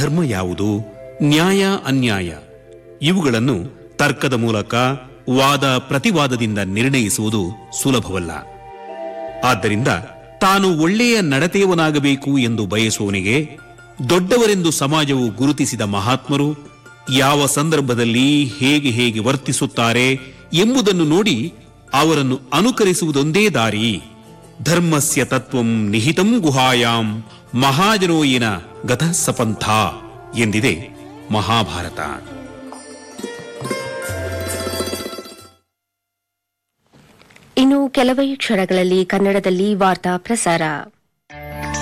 ಧರ್ಮ ಯಾವುದು ನ್ಯಾಯ ಅನ್ಯಾಯ ಇವುಗಳನ್ನು ತರ್ಕದ ಮೂಲಕ ವಾದ ಪ್ರತಿವಾದದಿಂದ ನಿರ್ಣಯಿಸುವುದು ಸುಲಭವಲ್ಲ ಆದ್ದರಿಂದ ತಾನು ಒಳ್ಳೆಯ ನಡತೆಯವನಾಗಬೇಕು ಎಂದು ಬಯಸುವವನಿಗೆ ದೊಡ್ಡವರೆಂದು ಸಮಾಜವು ಗುರುತಿಸಿದ ಮಹಾತ್ಮರು ಯಾವ ಸಂದರ್ಭದಲ್ಲಿ ಹೇಗೆ ಹೇಗೆ ವರ್ತಿಸುತ್ತಾರೆ ಎಂಬುದನ್ನು ನೋಡಿ ಅವರನ್ನು ಅನುಕರಿಸುವುದೊಂದೇ ದಾರಿ ಧರ್ಮಸ್ಯ ತತ್ವಂ ನಿಹಿತಂ ಗುಹಾಯಾಂ ಮಹಾಜನೋಯಿನ ಗತಃ ಸಪಂಥ ಎಂದಿದೆ ಮಹಾಭಾರತ ಇನ್ನು ಕೆಲವೇ ಕ್ಷಣಗಳಲ್ಲಿ ಕನ್ನಡದಲ್ಲಿ ವಾರ್ತಾ ಪ್ರಸಾರ